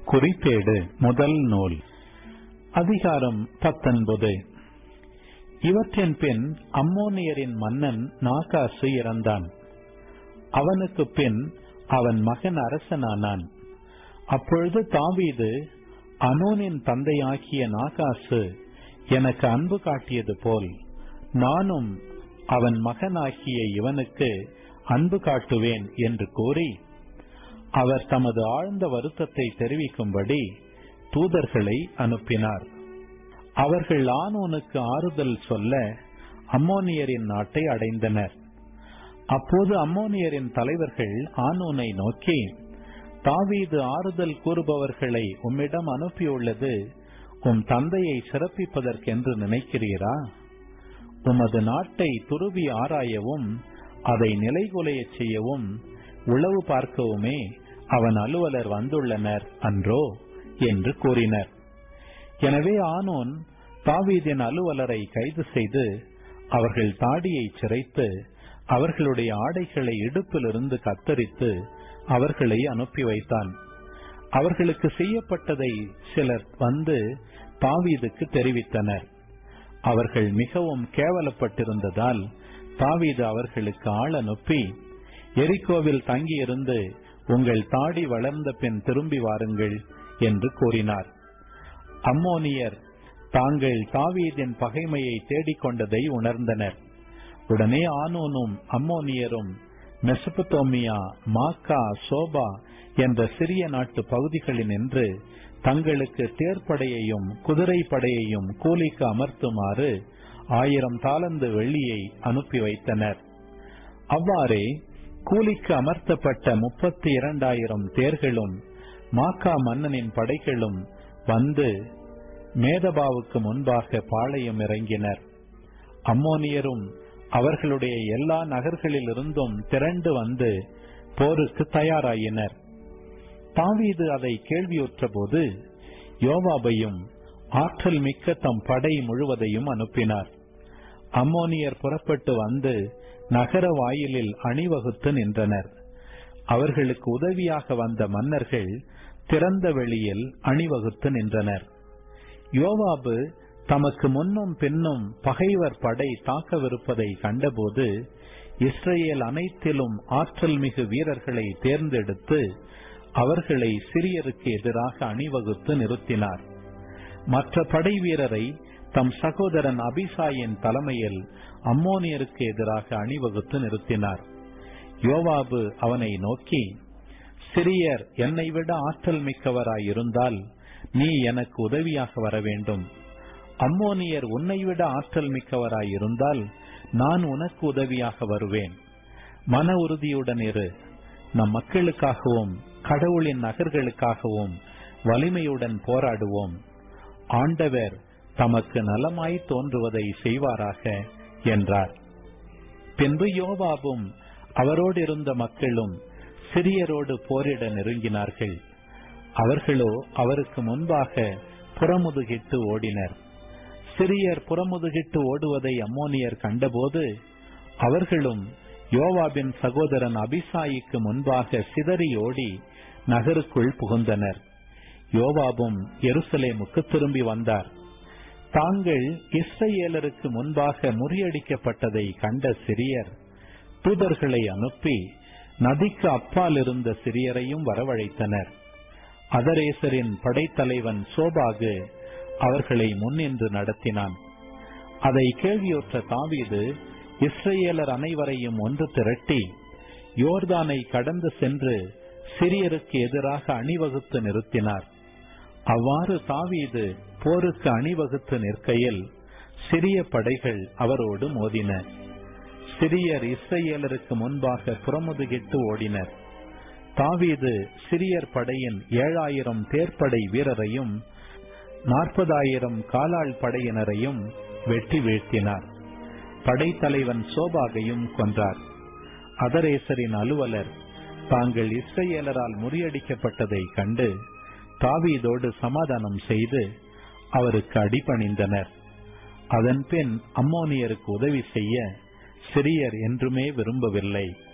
குறிப்பேடு முதல் நூல் அதிகாரம் பத்தொன்பது இவற்றின் பின் அம்மோனியரின் மன்னன் நாகாசு இறந்தான் அவனுக்கு பின் அவன் மகன் அரசனானான் அப்பொழுது தாவீது அனோனின் தந்தையாகிய நாகாசு எனக்கு அன்பு காட்டியது போல் நானும் அவன் மகனாகிய இவனுக்கு அன்பு காட்டுவேன் என்று கூறி அவர் தமது ஆழ்ந்த வருத்தத்தை தெரிவிக்கும்படி தூதர்களை அனுப்பினார் அவர்கள் ஆனோனுக்கு ஆறுதல் சொல்ல அம்மோனியரின் நாட்டை அடைந்தனர் அப்போது அம்மோனியரின் தலைவர்கள் ஆனோனை நோக்கி தாவீது ஆறுதல் கூறுபவர்களை உம்மிடம் அனுப்பியுள்ளது உம் தந்தையை சிறப்பிப்பதற்கென்று நினைக்கிறீரா உமது நாட்டை துருவி ஆராயவும் அதை நிலைகுலையச் செய்யவும் உளவு பார்க்கவுமே அவன் அலுவலர் வந்துள்ளனர் அன்றோ என்று கூறினர் எனவே ஆனோன் தாவீதின் அலுவலரை கைது செய்து அவர்கள் தாடியை சிரைத்து அவர்களுடைய ஆடைகளை இடுப்பிலிருந்து கத்தரித்து அவர்களை அனுப்பி வைத்தான் அவர்களுக்கு செய்யப்பட்டதை சிலர் வந்து தாவீதுக்கு தெரிவித்தனர் அவர்கள் மிகவும் கேவலப்பட்டிருந்ததால் தாவீது அவர்களுக்கு ஆள் அனுப்பி எரிக்கோவில் தங்கியிருந்து உங்கள் தாடி வளர்ந்த பின் திரும்பி வாருங்கள் என்று கூறினார் அம்மோனியர் தாங்கள் தாவீதின் பகைமையை தேடிக்கொண்டதை உணர்ந்தனர் உடனே ஆனோனும் அம்மோனியரும் மெசபத்தோமியா மாக்கா சோபா என்ற சிறிய நாட்டு பகுதிகளில் நின்று தங்களுக்கு தேர்ப்படையையும் குதிரை படையையும் கூலிக்கு அமர்த்துமாறு ஆயிரம் தாளந்து வெள்ளியை அனுப்பி வைத்தனர் அவ்வாறே கூலிக்கு அமர்த்தப்பட்ட முப்பத்தி இரண்டாயிரம் தேர்களும் மாக்கா மன்னனின் படைகளும் வந்து மேதபாவுக்கு முன்பாக பாளையம் இறங்கினர் அம்மோனியரும் அவர்களுடைய எல்லா நகர்களிலிருந்தும் திரண்டு வந்து போருக்கு தயாராயினர் தாவீது அதை கேள்வியுற்ற போது யோவாபையும் ஆற்றல் மிக்க தம் படை முழுவதையும் அனுப்பினார் அம்மோனியர் புறப்பட்டு வந்து நகர வாயிலில் அணிவகுத்து நின்றனர் அவர்களுக்கு உதவியாக வந்த மன்னர்கள் திறந்த வெளியில் அணிவகுத்து நின்றனர் யோவாபு தமக்கு முன்னும் பின்னும் பகைவர் படை தாக்கவிருப்பதை கண்டபோது இஸ்ரேல் அனைத்திலும் ஆற்றல் மிகு வீரர்களை தேர்ந்தெடுத்து அவர்களை சிறியருக்கு எதிராக அணிவகுத்து நிறுத்தினார் மற்ற படை வீரரை தம் சகோதரன் அபிசாயின் தலைமையில் அம்மோனியருக்கு எதிராக அணிவகுத்து நிறுத்தினார் யோவாபு அவனை நோக்கி சிறியர் என்னை விட ஆற்றல் மிக்கவராயிருந்தால் நீ எனக்கு உதவியாக வர வேண்டும் அம்மோனியர் உன்னை விட ஆற்றல் மிக்கவராயிருந்தால் நான் உனக்கு உதவியாக வருவேன் மன உறுதியுடன் இரு நம் மக்களுக்காகவும் கடவுளின் நகர்களுக்காகவும் வலிமையுடன் போராடுவோம் ஆண்டவர் தமக்கு நலமாய் தோன்றுவதை செய்வாராக என்றார் பின்பு யோவாபும் அவரோடு இருந்த மக்களும் சிறியரோடு போரிட நெருங்கினார்கள் அவர்களோ அவருக்கு முன்பாக புறமுதுகிட்டு ஓடினர் சிறியர் புறமுதுகிட்டு ஓடுவதை அம்மோனியர் கண்டபோது அவர்களும் யோவாபின் சகோதரன் அபிசாயிக்கு முன்பாக சிதறி ஓடி நகருக்குள் புகுந்தனர் யோவாபும் எருசலேமுக்கு திரும்பி வந்தார் தாங்கள் இஸ்ரேலருக்கு முன்பாக முறியடிக்கப்பட்டதை கண்ட சிறியர் தூதர்களை அனுப்பி நதிக்கு அப்பால் இருந்த சிறியரையும் வரவழைத்தனர் அதரேசரின் படைத்தலைவன் சோபாகு அவர்களை முன்னின்று நடத்தினான் அதை கேள்வியுற்ற தாவீது இஸ்ரேலர் அனைவரையும் ஒன்று திரட்டி யோர்தானை கடந்து சென்று சிறியருக்கு எதிராக அணிவகுத்து நிறுத்தினார் அவ்வாறு தாவீது போருக்கு அணிவகுத்து நிற்கையில் சிறிய படைகள் அவரோடு மோதின சிறியர் இஸ்ரேலருக்கு முன்பாக புறமுதுகிட்டு ஓடினர் தாவீது சிறியர் படையின் ஏழாயிரம் தேர்ப்படை வீரரையும் நாற்பதாயிரம் காலாள் படையினரையும் வெட்டி வீழ்த்தினார் படைத்தலைவன் சோபாகையும் கொன்றார் அதரேசரின் அலுவலர் தாங்கள் இஸ்ரேலரால் முறியடிக்கப்பட்டதை கண்டு தாவீதோடு சமாதானம் செய்து அவருக்கு அடிபணிந்தனர் அதன்பின் அம்மோனியருக்கு உதவி செய்ய சிறியர் என்றுமே விரும்பவில்லை